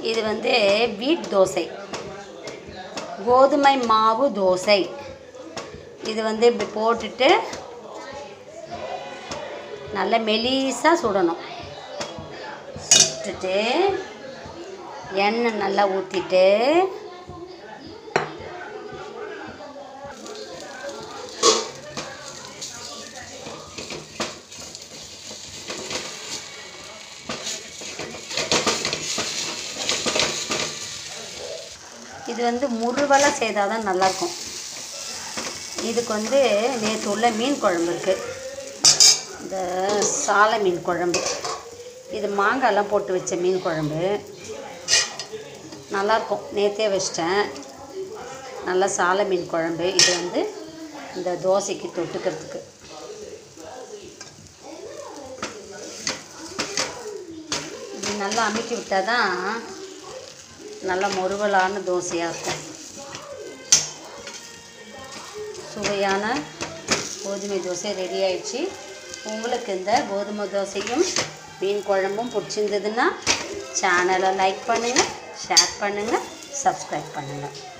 இது வந்து வீட் தோசை கோதுமை மாவு தோசை இது வந்து இப்படி போட்டுட்டு நல்லா மெலிசாக சுடணும் சுட்டுட்டு எண்ணெய் நல்லா ஊற்றிட்டு இது வந்து முறுவலாக செய்தால் தான் நல்லாயிருக்கும் இதுக்கு வந்து நேற்று உள்ள மீன் குழம்பு இருக்குது இந்த சாலை மீன் குழம்பு இது மாங்காய்லாம் போட்டு வச்ச மீன் குழம்பு நல்லாயிருக்கும் நேற்றே வச்சிட்டேன் நல்லா சாலை மீன் குழம்பு இது வந்து இந்த தோசைக்கு தொட்டுக்கிறதுக்கு இது நல்லா அமுக்கி விட்டால் தான் நல்ல முறுவலான தோசையாக இருக்கும் சுவையான கோதுமை தோசை ரெடி ஆயிடுச்சு உங்களுக்கு இந்த கோதுமை தோசையும் மீன் குழம்பும் பிடிச்சிருந்ததுன்னா சேனலை லைக் பண்ணுங்கள் ஷேர் பண்ணுங்கள் சப்ஸ்கிரைப் பண்ணுங்கள்